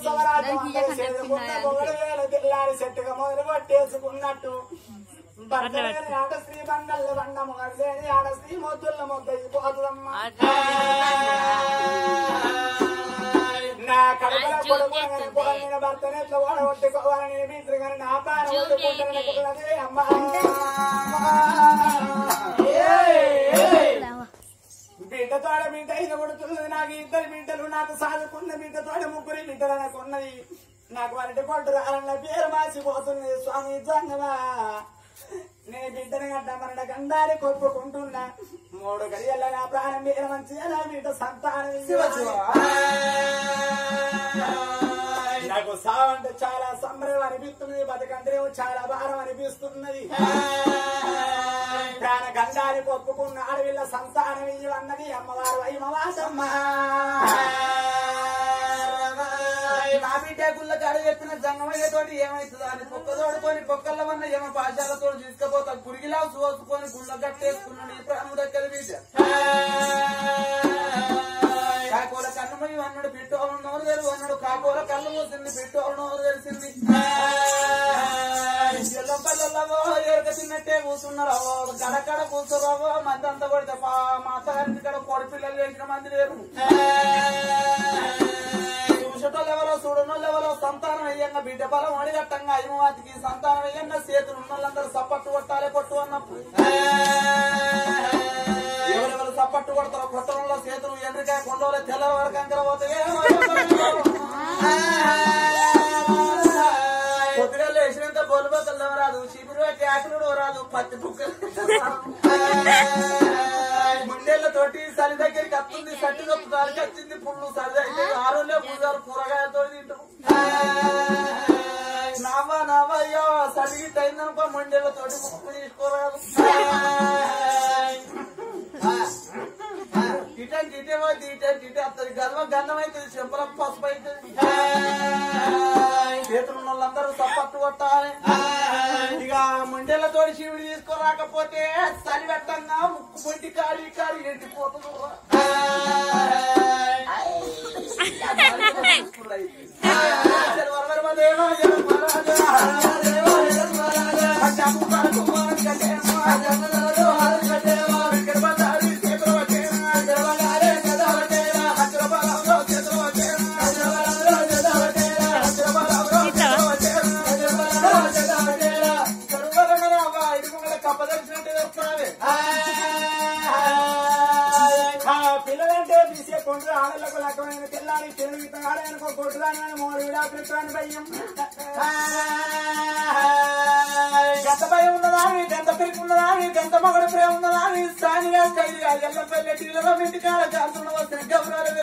సవరాజు అందరి చేరుకున్న మొగడు వేల తెల్లారి చెట్టుగా మొదలు పట్టేసుకున్నట్టు భర్త లేని ఆడ శ్రీ బండల్ల బండ మొగడు లేని ఆడ శ్రీ మొద్దుల్ల మొద్ద పోతుందమ్మా నా కడుపుల కొడుకు అని పొగలిన భర్తని ఎట్లా ఓడగొట్టుకోవాలని బీతులు కానీ నా ప్రాణం వదులుకుంటాననుకున్నదే అమ్మా బిడ్డ తోడ బిడ్డ అయిన కొడుతున్నది నాకు ఇద్దరు బిడ్డలు నాకు సాదుకున్న బిడ్డ తోడ ముగ్గురు బిడ్డలు అనుకున్నది నాకు వంటి కొట్టు రాలన్న పేరు మార్చిపోతుంది స్వామి జంగమా నే బిడ్డని గడ్డ మరణ గండారి కొప్పుకుంటున్నా మూడు గడియల్ల నా ప్రాణం మీద మంచిగా నా బిడ్డ సంతానం నాకు సావంటే చాలా సంబరం అనిపిస్తున్నది బతకంటేమో చాలా భారం అనిపిస్తున్నది ప్రాణ గండాన్ని ఒప్పుకున్న ఆడవిల్ల సంతానం ఇవన్నది అమ్మవారు అయ్యమ్మ నా బిడ్డ గుళ్ళ కాడ చెప్పిన జంగమయ్యతోటి ఏమైతుందో అని కుక్క తోడుకొని కుక్కల వల్ల ఏమో పాశాలతో తీసుకుపోతా గురిగిలా చూసుకొని గుళ్ళ కట్టేసుకున్నాడు ఈ ప్రాణం దగ్గర బిడ్డ కాకోల కన్నమయ్య అన్నాడు పెట్టోలు నోరు తెరు అన్నాడు కాకోల కళ్ళు మూసింది పెట్టోలు నోరు తెలిసింది ఎల్లపల్లెల్లవో ఎరక తిన్నట్టే కూర్చున్నారవో గడకడ కూర్చోరావో మంది అంతా కొడితే మా అత్తగారి కాడ కోడి పిల్లలు వేసిన మంది లేరు చూసేటోళ్ళు ఎవరో చూడనోళ్ళు ఎవరో సంతానం అయ్యంగా బిడ్డ బలం అడిగట్టంగా అయ్యమాతికి సంతానం అయ్యంగా చేతులు ఉన్న వాళ్ళందరూ సప్పట్టు కొట్టాలి కొట్టు అన్నప్పుడు ఎవరెవరు సప్పట్టు కొడతారో కొట్టడంలో చేతులు ఎండ్రికాయ కొండలో తెల్లల వరకు అంకర పోతాయి పొద్దుగా లేచినంత బొలుబొక్కలు రాదు శిబిరు పెట్టి ఆకులు రాదు పత్తి బుక్కలు గుండెలతోటి చలి దగ్గరికి వస్తుంది సట్టి నొప్పు దానికి వచ్చింది పుల్లు సరి అయితే ఆరోగ్య పూజారు కూరగాయలతో తింటారు నావా నావయ్యో సరిగి టైందనుకో మండెలతోటి ముక్కు తీసుకోరాదు ఇటంటి ఇటే పోతే ఇటంటి ఇటే వస్తుంది గర్వం గంధం అవుతుంది చెంపల పసుపు అవుతుంది చేతులు ఉన్న వాళ్ళందరూ సప్పట్టు కొట్టాలి ఇక మండెలతో శివుడు తీసుకోరాకపోతే చలి పెట్టంగా ముక్కు పొంటి కాడి కాడి ఎండిపోతుంది పిల్లలంటే తీసే కొండ్రు ఆడలకు లక్కమైన పిల్లాడి తెలుగు ఆడనుకో కొట్టుదాని మూడు విడాకులు భయం గంత భయం ఉన్నదాని గంత పిరికి ఉన్నదాని గంత మగడు ప్రేమ ఉన్నదాని స్థానిగా కైదిగా ఎల్ల పెళ్ళి టీలలో ఇంటికాడ చేస్తున్న వస్తున్న గౌరవాలు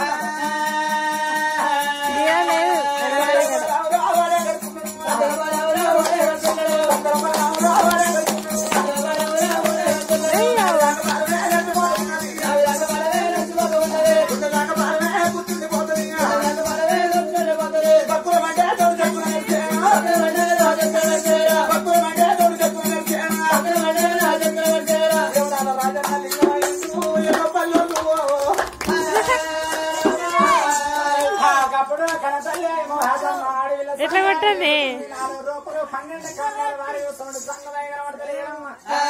ఎట్లా కొట్టండి నాలుగు రూపాయలు పన్నెండు కన్నాల వారి చూస్తున్నాడు సంగమై కనబడతలేదమ్మా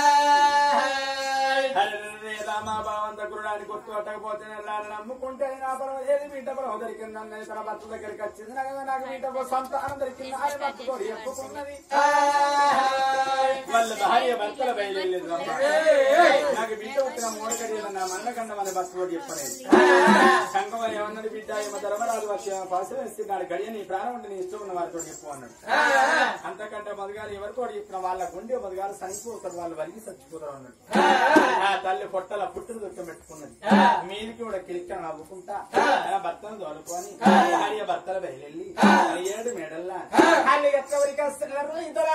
గుర్తు పట్టకపోతే నమ్ముకుంటే నా పర్వ ఏది బిడ్డ పర్వ దొరికిందని తన భర్త దగ్గరికి వచ్చింది నాకు నాకు బిడ్డ సంతానం దొరికింది ఆయన భర్తతో చెప్పుకున్నది వాళ్ళ భార్య భర్తల బయలుదేరలేదు నాకు బిడ్డ వచ్చిన మూడు గడియలు నా మన్నకండ మన భర్తతో చెప్పలేదు సంగమని ఏమన్నది బిడ్డ ఏమో ధర్మరాజు వచ్చి పాసం ఇస్తున్నాడు గడియ నీ ప్రాణం ఉంటే నీ ఇష్టం ఉన్న వారితో చెప్పు అన్నాడు అంతకంటే మొదగారు ఎవరితో చెప్పిన వాళ్ళ గుండె మొదగారు చనిపోతారు వాళ్ళు వలిగి చచ్చిపోతారు అన్నాడు ఆ తల్లి పొట్టల పుట్టును దుఃఖం పెట్టుకున్నది మీదికి కూడా కిలిక్క నవ్వుకుంటా తన భర్తను తోలుకొని భార్య భర్తల బయలుల్లి ఏడు మేడల్లా ఖాళీ ఎక్కడికి వస్తున్నారు ఇద్దరు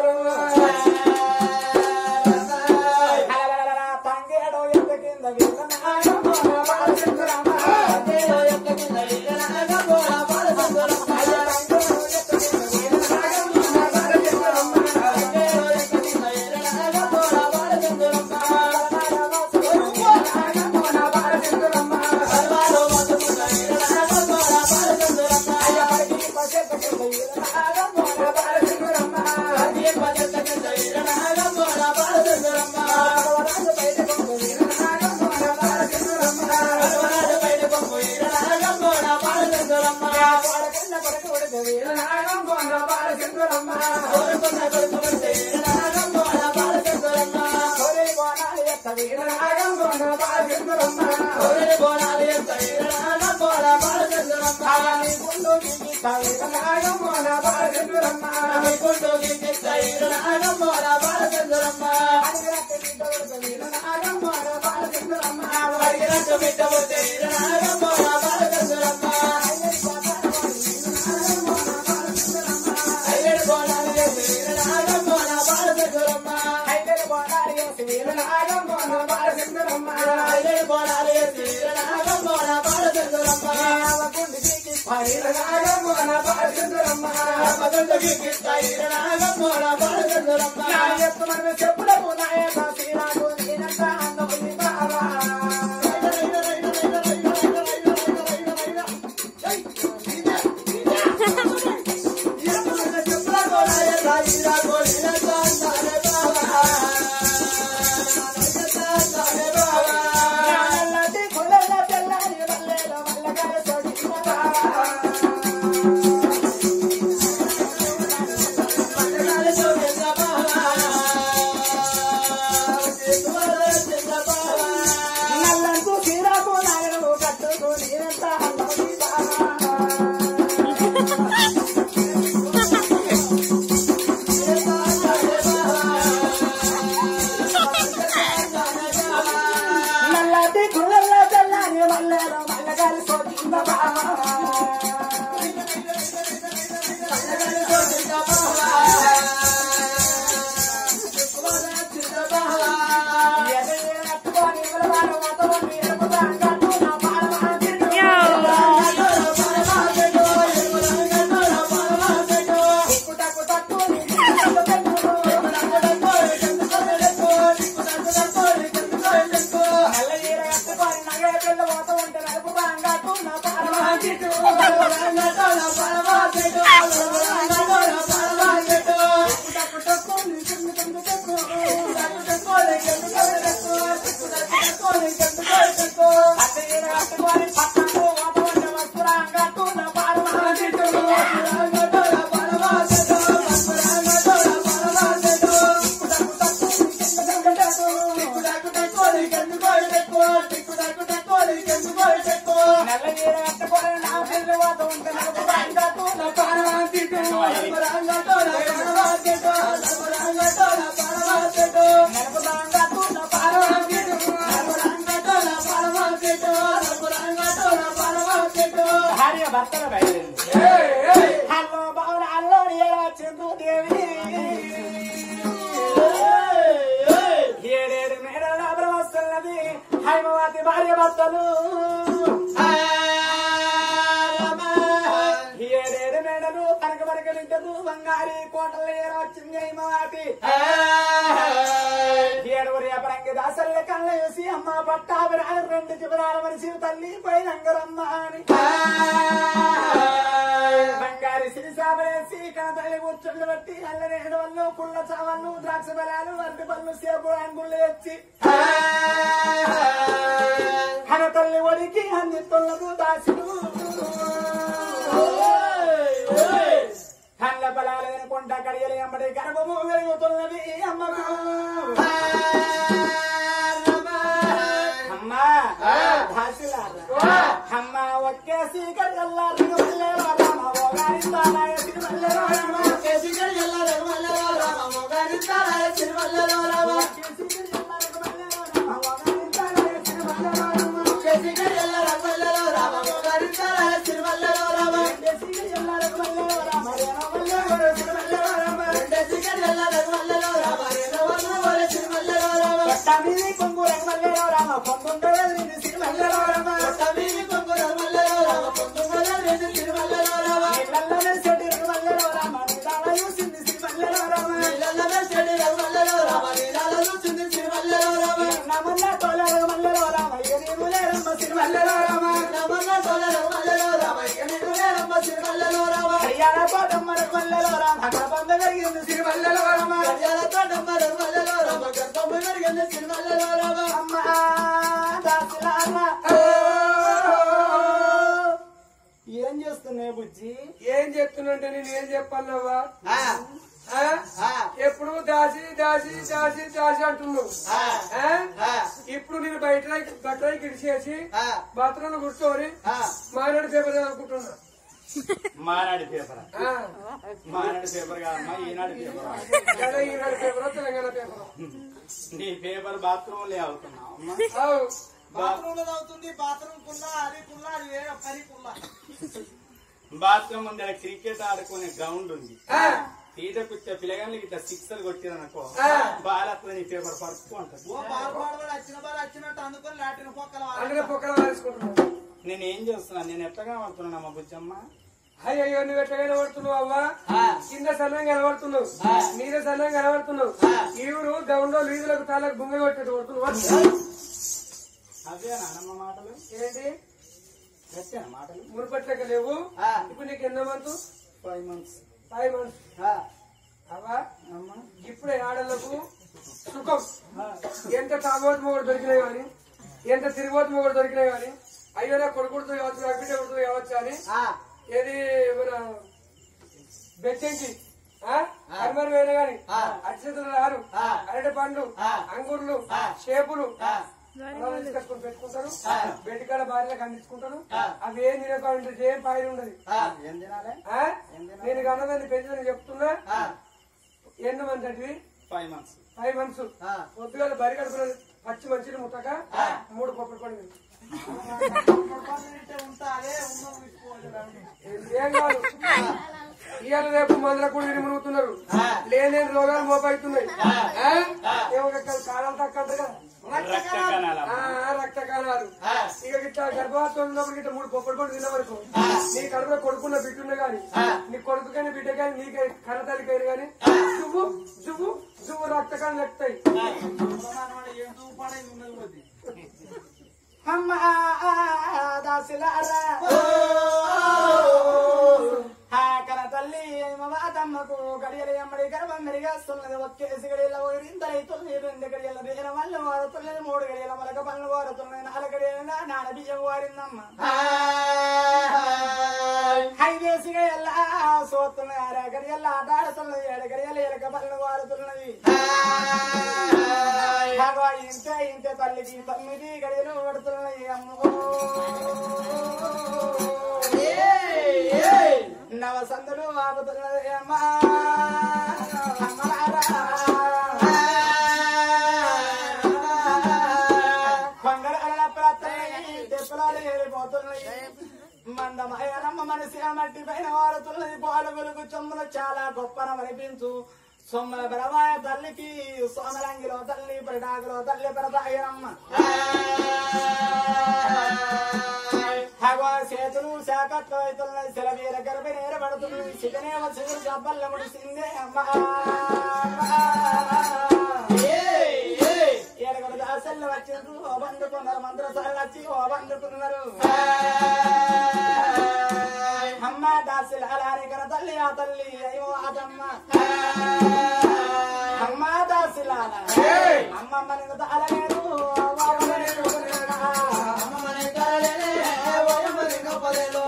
తంగేడో ఎంత కింద బాలచంద్రమ్మ కోరుకున్న కొడుకు వస్తే నాగమ్మోడ బాలచంద్రమ్మ కోరేలి బోనాలు ఎత్త వీరనాగం గోన బాలచంద్రమ్మ కోరెలి బోనాలు ఎత్తాయి నాగమ్మోడ బాలచంద్రమ్మ నీ గుండు గీత వీరనాగం గోన బాలచంద్రమ్మ గుండు గిట్టిస్తాయి నాగమ్మోడ బాలచంద్రమ్మ అడిగినట్టు బిడ్డ కొడుకు వీరనాగం గోన బాలచంద్రమ్మ అడిగినట్టు బిడ్డ వస్తే నాగమ్మోడ బాలచంద్రమ్మ ఐదేడు బోనాలు చేసి నాగమ్మోడ బాలచంద్రమ్మ ఐదేడు బోనాలు వేసి వీరనాగం గోన బాలచంద్రమ్మ ఐదేడు బోనాలు చేసి నాగమ్మోడ బాలచంద్రమ్మ గుండు గీత వీరనాగం గోన బాలచంద్రమ్మ మగండు గిట్టిస్తాయి నాగమ్మోడ బాలచంద్రమ్మ నా ఎత్తు మనమే చెప్పుడము నాయక శ్రీరాము నేనంట అందముని బాబా నల్లటి కులల తెల్లని వల్లెల వల్లగాయ సోడిన బాబా నల్లంకు శ్రీరాము నాయను కట్టుకు నేనంట అందముని బాబా నల్లటి కులల తెల్లని వల్లెల వల్లగాయ సోడిన బాబా భార్య భర్తల బయలుదేరింది హలో బావున అల్లో ఎలా చంద్రదేవి ఏడేడు మేడల లాభం వస్తున్నది హైమవతి భార్య భర్తలు ఏడేడు మేడలు తనక మరక వింటదు బంగారి కోటలు ఏడ వచ్చింది హైమవతి ఏడుగురి అపరంగి దాసల్ల కళ్ళ వేసి అమ్మ పట్టాభిరాని రెండు చివరాల మనిషి తల్లి పోయినంగరమ్మ అని బంగారి సిరిసాబరేసి కనతల్లి కూర్చుండు బట్టి అల్లరేడు వల్లు పుల్ల చావళ్ళు ద్రాక్ష బలాలు అరటి పళ్ళు సేపు అంగుళ్ళు తెచ్చి కనతల్లి ఒడికి అందిస్తున్నదు దాసుడు కళ్ళ బలాలు కొంట కడియలు ఎంబడి గర్భము వెలుగుతున్నది అమ్మకు అమ్మా దాసులారా అమ్మ ఒక్కేసి కళ్ళల్లారు రామ ఓగారి తానాయ తిరుమల్లలో రామ ఒక్కేసి కళ్ళల్లారు రామ ఓగారి తానాయ తిరుమల్లలో రామ ఒక్కేసి కళ్ళల్లారు తిరుమల్లలో రామ ఒక్కేసి కళ్ళల్లారు రామ ఓగారి తానాయ తిరుమల్లలో రామ ఒక్కేసి కళ్ళల్లారు రామ రేణు మల్లెలో తిరుమల్లలో రామ ఒక్కేసి కళ్ళల్లారు రామ రేణు మల్లెలో తిరుమల్లలో రామ కొట్టమీది కొంగు రంగమల్లలో రామ పొంగుండలో నిన్ను తిరుమల్లలో రామ కొట్టమీది కొంగు రంగమల్లలో రామ పొంగుండలో నిన్ను తిరుమల్లలో రామ ఇళ్ళల్లో మెరిసేటి రంగమల్లలో రామ నీలాల చూసింది తిరుమల్లలో రామ ఇళ్ళల్లో మెరిసేటి రంగమల్లలో రామ నీలాల చూసింది తిరుమల్లలో రామ నమల్ల తోల రంగమల్లలో రామ ఇక నీవులే రమ్మ తిరుమల్లలో రామ నమల్ల తోల రంగమల్లలో రామ ఇక నీవులే రమ్మ తిరుమల్లలో రామ హరియాణ కోటమ్మ రంగమల్లలో రామ గర్భం జరిగింది తిరుమల్లలో రామ హరియాణ కోటమ్మ రంగమల్లలో రామ గర్భం జరిగింది తిరుమల్లలో రామ అమ్మ దాసులారా ఏం చేస్తున్నారు చేస్తున్నాయి బుజ్జి ఏం చెప్తున్నంటే నేను ఏం చెప్పాలవ్వా ఆ, ఆ? ఆ, ఎప్పుడు దాసి దాసి దాసి దాసి అంటున్నావు ఆ, ఆ? ఆ, ఇప్పుడు నేను బయట బట్టలు కిడిచేసి ఆ, బాత్రూంలో కూర్చొని ఆ. మానాడు పేపర్ చదువుకుంటున్నా మానాడి పేపర్ ఆ. మానాడి పేపర్ కాదమ్మా ఈనాడు పేపర్ కదా ఈనాడు పేపర్ తెలంగాణ పేపర్ నీ పేపర్ బాత్రూమ్ లే అవుతున్నావు అమ్మా అవు బాత్రూమ్ లో అవుతుంది బాత్రూమ్ కుల్లా అది కుల్లా అది వేరే పని కుల్లా బాత్రూమ్ ముందర క్రికెట్ ఆడుకునే గ్రౌండ్ ఉంది ఆ. ఈత కూర్చో పిల్లగానికి ఇట్లా సిక్సర్ కొట్టిరనుకో ఆ. బాలత్వ నీ పేపర్ పరుపు అంటది ఓ బాల్ పాడవాడు వచ్చిన బాల్ వచ్చినట్టు అందుకొని లాటిన పొక్కల అందుకే పొక్కల వారేసుకుంటున్నా నేను ఏం చేస్తున్నా నేను ఎట్లా కనబడుతున్నా మా బుజ్జమ్మ అయ్యో నువ్వు ఎట్లా కనబడుతున్నావు అవ్వా కింద సన్నం కనబడుతున్నావు మీద సన్నం కనబడుతున్నావు ఈవుడు గౌండ్లో లీజులకు తాలకు బుంగ కొట్టేది కొడుతున్నావు అదే నానమ్మ మాటలు ఏంటి గట్టేనా మాటలు మునుపట్లకి లేవు ఆ. ఇప్పుడు నీకు ఎన్నో month five months five months అవ్వా అమ్మా ఇప్పుడే ఆడలకు సుఖం ఎంత తాగోతు మొగడు దొరికినాయి కానీ ఎంత తిరిగోతు మొగడు దొరికినాయి కానీ అయ్యో నా కొడుకుడుతో కావచ్చు నా బిడ్డ కొడుతూ కావచ్చు అని ఏది మన బెచ్చంకి కర్మరు వేయన గాని అక్షతలు రారు అరటి పండ్లు అంగుర్లు షేపులు అలా తీసుకొచ్చుకొని పెట్టుకుంటారు బెడ్ కాడ భార్యలకు అందించుకుంటారు అవి ఏం తినకుండా ఏం పాయలు ఉండదు ఏం తినాలి ఆ? నేను కన్నదాన్ని పెంచుదని చెప్తున్నా ఎన్ని మంది అంటే ఫైవ్ మంత్స్ ఫైవ్ మంత్స్ పొద్దుగాల బరి కడుపున పచ్చి మంచిని ముట్టక మూడు పప్పులు పండి ఉంటా అదే ఉన్నది తీసుకోవాలి ఏం కాదు ఇవాళ రేపు మందుల కూడా విని మునుగుతున్నారు లేని రోగాలు మోపవుతున్నాయి ఆ? ఏమో ఇక్కడ కాలాలు తక్కువ అంటారు కదా రక్త కణాల ఆ, రక్త కాలాలు ఇక ఇట్లా గర్భవతం ఉన్నప్పుడు ఇట్లా మూడు పొప్పలు పండు తిన్న వరకు నీ కడుపులో కొడుకున్న బిడ్డ గాని నీ కొడుకు కానీ బిడ్డ కానీ నీకే కన్న తల్లికైనా గాని జువ్వు జువ్వు జువ్వు రక్త కణాలు ఎక్కుతాయి ఏం చూపాడైంది ఉన్నది పోతే అమ్మా దాసిలారా హా కన తల్లి మాతమ్మకు గడియలు ఎమ్మడి గర్భం మెరిగేస్తున్నది ఒక్కేసి గడియల ఊరింతలైతుంది రెండు గడియల వేల వల్ల వారుతున్నది మూడు గడియల మొలక పనులు వారుతున్నాయి నాలుగు గడియల నాన్న బియ్యం వారిందమ్మ హైవేసి గడియల సోతున్నాయి ఆర గడియల ఆటాడుతున్నది ఏడు గడియల ఎలక పనులు వారుతున్నది భగవా ఇంతే ఇంతే తల్లికి తొమ్మిది గడియలు పడుతున్నాయి అమ్మో నవ సందులు ఆపుతున్నది అమ్మా కొందరు అలల ప్రార్థనయ్యి తెప్పలాలు ఏరిపోతున్నాయి మందమయనమ్మ మనసి ఆ మట్టి పైన వారుతున్నది పాలు వెలుగు చొమ్ములు చాలా గొప్పనమనిపించు సొమ్మల బలవాయ తల్లికి సోమరంగిలో తల్లి పరిడాకులో తల్లి పరదాయనమ్మ హగో చేతులు శాఖత్వ అవుతున్నాయి సెలవీర గర్భ నేరబడుతున్నాయి సిగనే వచ్చి జబ్బల్ల ముడిసిందే అమ్మా ఏడుగురు దాసళ్ళు వచ్చిండ్రు ఓ బందుకున్నారు మంత్రసాలు వచ్చి ఓ బందుకున్నారు అమ్మ దాసులు అలానే కన తల్లి ఆ తల్లి అయ్యో అదమ్మ అమ్మ దాసుల అమ్మమ్మ నిన్ను తాళలేదు అమ్మమ్మ నిన్ను తాళలేదు ఓయమ్మ నిన్ను పొలేలు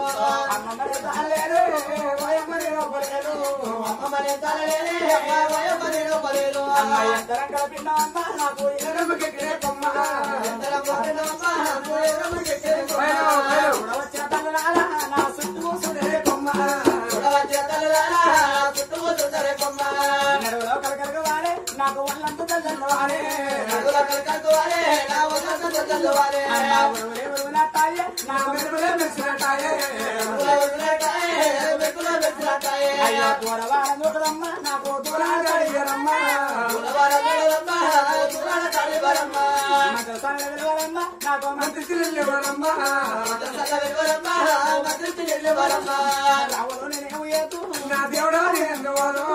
అమ్మ ఎంతరం కలిపిన అమ్మ నాకు ఎరుపుకెక్కిన కొమ్మ వచ్చిన తల్లులారా నా చుట్టూ సుడే కొమ్మ నడువులో కలకలకు వాడే నాకు ఒళ్ళంత తల్లంత వాడే నా ఉరువులే ఉరువుల తాయే నా మెరుపులే మెరిసిన తాయే అయ్యో దూరవాడ నూకలమ్మ నాకు దూరాలు అడిగారమ్మ మంత్రసాల విలువలమ్మ నాకు మంత్రి తెలియవరమ్మ రావులు నేనేమో ఏతు నా దేవుడా నేను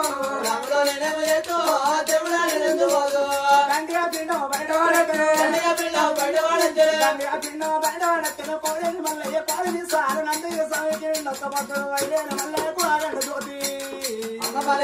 దండిగా పిండో బయట వాడకనే దండిగా పిండో బయట వాడకనే కోడలి మల్లయ్య కోడలి సారు నందయ్య స్వామికి నొక్క పక్కన వైలేన మల్లయ్య కోడలి జ్యోతి అమ్మ మన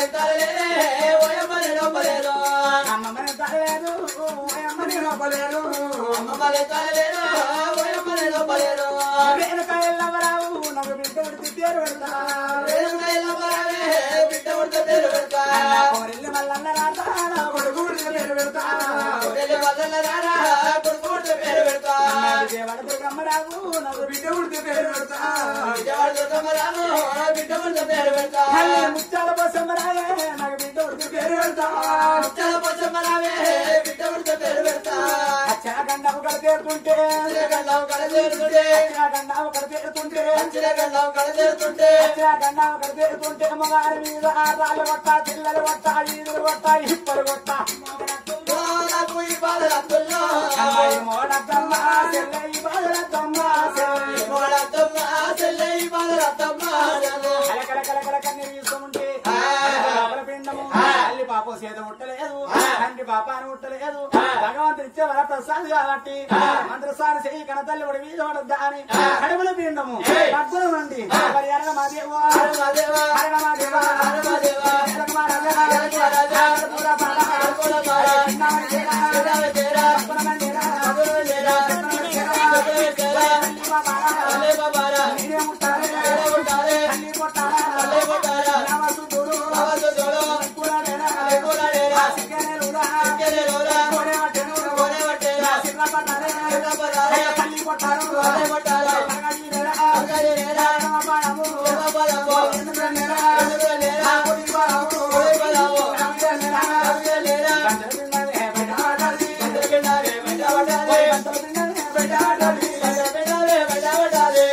తరలేదు అమ్మ నేను నొప్పలేదు వెనుక ఎల్లవరావు నాకు బిడ్డ ఉడికి పేరు పెడతా రేణుక ఎల్లమ్మరావే బిడ్డ ఉడత పేరు పెడతా కోరిల్లు మల్లన్న రాత నా కొడుకు ఉడికి పేరు పెడతా కొడెలి వదల రారా కొడుకు ఉడత పేరు పెడతా విజయవాడ దుర్గమ్మరావు నాకు బిడ్డ ఉడికి పేరు పెడతా విజయవాడ దుర్గమ్మరావు బిడ్డ ఉడత పేరు పెడతా అల్లే ముత్యాల బసమ్మరాయే నాకు బిడ్డ ఉడికి పేరు పెడతా ముత్యాల పోచమ్మరావే బిడ్డ ఉడత పేరు పెడతా అచ్చాగండావు కడ పేరుతుంటే చిరగండావు కడ చేరుతుంటే అచ్చాగండావు కడ పేరుతుంటే చిరగండావు కడ చేరుతుంటే అచ్చాగండావు కడ పేరుతుంటే మగారి మీద రాళ్ళు కొట్ట పిల్లలు కొట్ట ఈదులు కొట్ట ఇప్పలు కొట్ట ఓ నాకు ఈ బాధలు అత్తుల్లో అమ్మాయి మోడద్దమ్మ చెల్లె ఈ బాధలద్దమ్మ చెల్లె ఈ మోడత్తమ్మ చెల్లె ఈ బాధలు అత్తమ్మ నాకు. కలకల కలకల కన్నీరు తీసుకుంటే లోపల పిండము తల్లి పాప సేద ముట్టలేదు తండ్రి పాప అని ముట్టలేదు భగవంతుడు ఇచ్చే వర ప్రసాద్ కాబట్టి మంత్రసారి చెయ్యి కన తల్లి కూడా వీధ పడద్దా అని కడుపుల పిండము పద్దుల మంది మరి ఎరగ మా దేవా దేవా, హరగ మా దేవా హర మా దేవా, ఎరగ మా రాజా, ఎరగ మా రాజా, పూరా పాల, పూరా పాల, చిన్నవాడి చేరా, చిన్నవాడి చేరా, పద్మనాభ చేరా, పద్మనాభ చేరా, పద్మనాభ చేరా, పద్మనాభ చేరా, తల్లి మా బాల, తల్లి బాబారా, నీరే ముట్టాలే, నీరే ముట్టాలే, తల్లి కొట్టాలా, తల్లి కొట్టాలా, రామసుతుడు, బాబాతో తోడు, కూరడేరా, కూరడేరా, సిగ్గనేలురా, సిగ్గనేలురా, కోడేవట్టెను, కోడే పట్టేరా, సిర్రపట్టాలే, సిర్రపట్టాలే, తల్లి కొట్టారు, తల్లి కొట్టారు, తరగడీరేరా, తరగడీరేరా, రామపాడము, రామపాడము, ఎందుకనేరా, ఎందుకనేరా, కొడిపాడము, కొడిపాడము, రామజనేరా, రామజనేరా, పంచపిండాలే, బయటపడాలి, అందరికిన్నారే, బయట పడాలి, పంచపిండాలే, బయటపడాలి, అందరికిన్నారే, బయట పడాలి,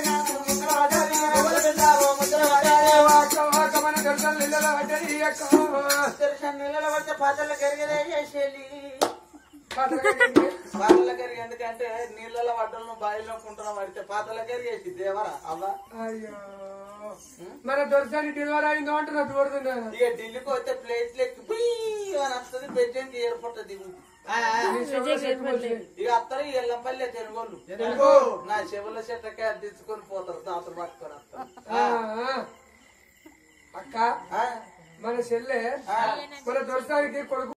ఎవరు పెట్టావో ముద్ర పడాలి. మన దర్శనం నిల్లలా పడ్డది అక్క దర్శనం నీళ్ళలో పడితే పాత్రలు కరిగేదే చేసేది పాత్ర పాత్రలు కరిగి ఎందుకంటే నీళ్ళలో పడ్డలను బావిలో కుంటున్నాం పడితే పాత్రలు కరిగేసి దేవరా అవ్వ అయ్యో మన దర్శనానికి డెలివరీ అయిందో అంటే నాకు చూడుతున్నాను ఇక ఢిల్లీకి వస్తే ప్లేట్ లెక్కి పుయ్యి అని వస్తుంది బెడ్జన్కి ఎయిర్పోర్ట్ దిగు ఇక అత్తరు ఈ ఎల్లంపల్లి తెలుగోళ్ళు నా చెవుల చెట్టకే అద్దించుకొని పోతారు దాతలు పట్టుకొని వస్తారు అక్క ఆ? మన చెల్లె ఆ? మన దర్శనానికి కొడుకు